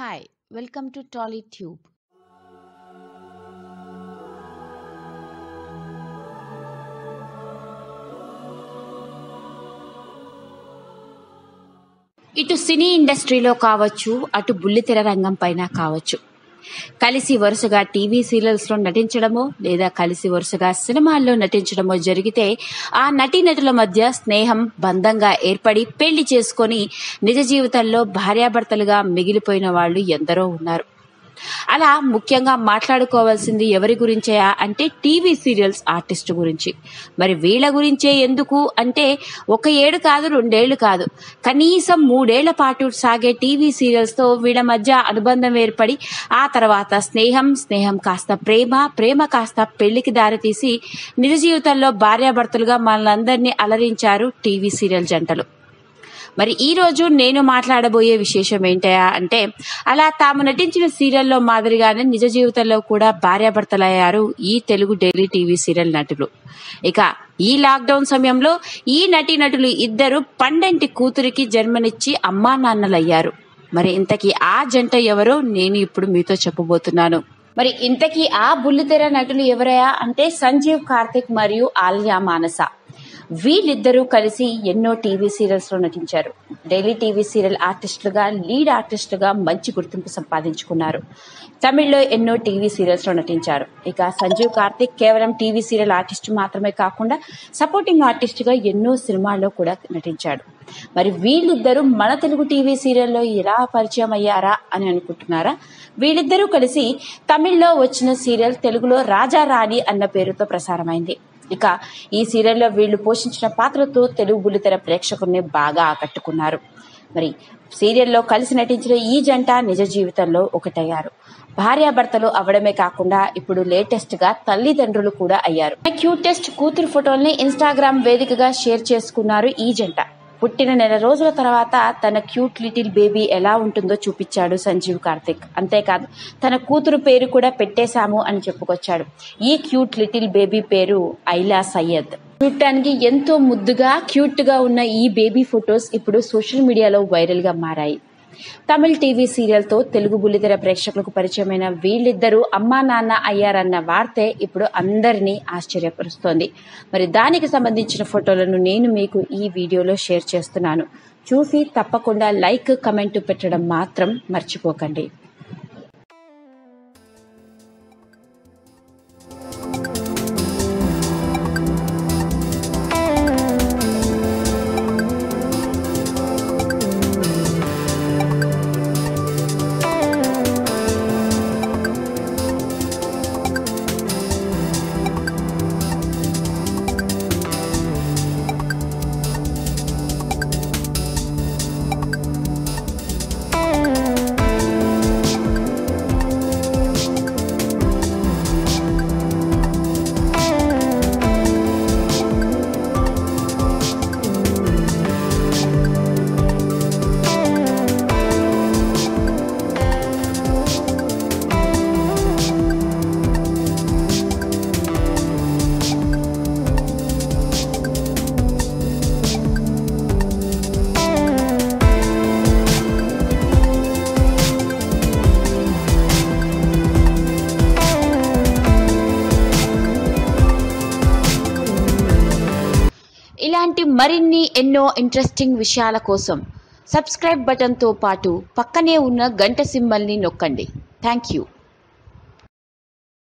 Hi, welcome to TollyTube. ఇటు సినీ ఇండస్ట్రీలో కావచ్చు అటు బుల్లితెర రంగం పైన కావచ్చు కలిసి వరుసగా టీవీ సీరియల్స్ లో నటించడమో లేదా కలిసి వరుసగా సినిమాల్లో నటించడమో జరిగితే ఆ నటీనటుల మధ్య స్నేహం బంధంగా ఏర్పడి పెళ్లి చేసుకొని నిజ జీవితంలో భార్యాభర్తలుగా మిగిలిపోయిన వాళ్ళు ఎందరో ఉన్నారు అలా ముఖ్యంగా మాట్లాడుకోవాల్సింది ఎవరి గురించా అంటే టీవీ సీరియల్స్ ఆర్టిస్ట్ గురించి మరి వీళ్ళ గురించే ఎందుకు అంటే ఒక ఏడు కాదు రెండేళ్లు కాదు కనీసం మూడేళ్ల పాటు సాగే టీవీ సీరియల్స్ తో వీళ్ళ మధ్య అనుబంధం ఏర్పడి ఆ తర్వాత స్నేహం స్నేహం కాస్త ప్రేమ ప్రేమ కాస్త పెళ్లికి దారితీసి నిజ జీవితంలో భార్యాభర్తలుగా మనలందరినీ అలరించారు టీవీ సీరియల్ జంటలు మరి ఈ రోజు నేను మాట్లాడబోయే విశేషం ఏంటయా అంటే అలా తాము నటించిన సీరియల్లో మాదిరిగానే నిజ జీవితంలో కూడా భార్యాభర్తలయ్యారు ఈ తెలుగు డైలీ టీవీ సీరియల్ నటులు ఇక ఈ లాక్డౌన్ సమయంలో ఈ నటీనటులు ఇద్దరు పండంటి కూతురికి జన్మనిచ్చి అమ్మా నాన్నలయ్యారు మరి ఇంతకీ ఆ జంట ఎవరో నేను ఇప్పుడు మీతో చెప్పబోతున్నాను మరి ఇంతకీ ఆ బుల్లితెర నటులు ఎవరయా అంటే సంజీవ్ కార్తిక్ మరియు ఆలియా మానస వీళ్ళిద్దరూ కలిసి ఎన్నో టీవీ సీరియల్స్ లో నటించారు డైలీ టీవీ సీరియల్ ఆర్టిస్టులుగా లీడ్ ఆర్టిస్టులుగా మంచి గుర్తింపు సంపాదించుకున్నారు తమిళ్లో ఎన్నో టీవీ సీరియల్స్ లో నటించారు ఇక సంజీవ్ కార్తిక్ కేవలం టీవీ సీరియల్ ఆర్టిస్ట్ మాత్రమే కాకుండా సపోర్టింగ్ ఆర్టిస్ట్ గా ఎన్నో సినిమాల్లో కూడా నటించాడు మరి వీళ్ళిద్దరూ మన తెలుగు టీవీ సీరియల్లో ఎలా పరిచయం అయ్యారా అని అనుకుంటున్నారా వీళ్ళిద్దరూ కలిసి తమిళ్లో వచ్చిన సీరియల్ తెలుగులో రాజా రాణి అన్న పేరుతో ప్రసారమైంది ఇక ఈ సీరియల్లో వీళ్ళు పోషించిన పాత్రతో తెలుగు బుల్లితెర ప్రేక్షకుల్ని బాగా ఆకట్టుకున్నారు మరి సీరియల్లో కలిసి నటించిన ఈ జంట నిజ జీవితంలో ఒకటయ్యారు భార్యాభర్తలు అవడమే కాకుండా ఇప్పుడు లేటెస్ట్ గా తల్లిదండ్రులు కూడా అయ్యారు క్యూటెస్ట్ కూతురు ఫోటోల్ని ఇన్స్టాగ్రామ్ వేదికగా షేర్ చేసుకున్నారు ఈ జంట పుట్టిన నెల రోజుల తర్వాత తన క్యూట్ లిటిల్ బేబీ ఎలా ఉంటుందో చూపించాడు సంజీవ్ కార్తిక్ అంతేకాదు తన కూతురు పేరు కూడా పెట్టేశాము అని చెప్పుకొచ్చాడు ఈ క్యూట్ లిటిల్ బేబీ పేరు ఐలా సయ్యద్ చూడటానికి ఎంతో ముద్దుగా క్యూట్ గా ఉన్న ఈ బేబీ ఫొటోస్ ఇప్పుడు సోషల్ మీడియాలో వైరల్ గా మారాయి తమిళ్ టీవీ సీరియల్ తో తెలుగు బుల్లితెర ప్రేక్షకులకు పరిచయమైన వీళ్ళిద్దరూ అమ్మా నాన్న అయ్యారన్న వార్తే ఇప్పుడు అందరినీ ఆశ్చర్యపరుస్తోంది మరి దానికి సంబంధించిన ఫోటోలను నేను మీకు ఈ వీడియోలో షేర్ చేస్తున్నాను చూసి తప్పకుండా లైక్ కమెంట్ పెట్టడం మాత్రం మర్చిపోకండి ఇలాంటి మరిన్ని ఎన్నో ఇంట్రెస్టింగ్ విషయాల కోసం సబ్స్క్రైబ్ బటన్తో పాటు పక్కనే ఉన్న గంట సింబల్ని నొక్కండి థ్యాంక్ యూ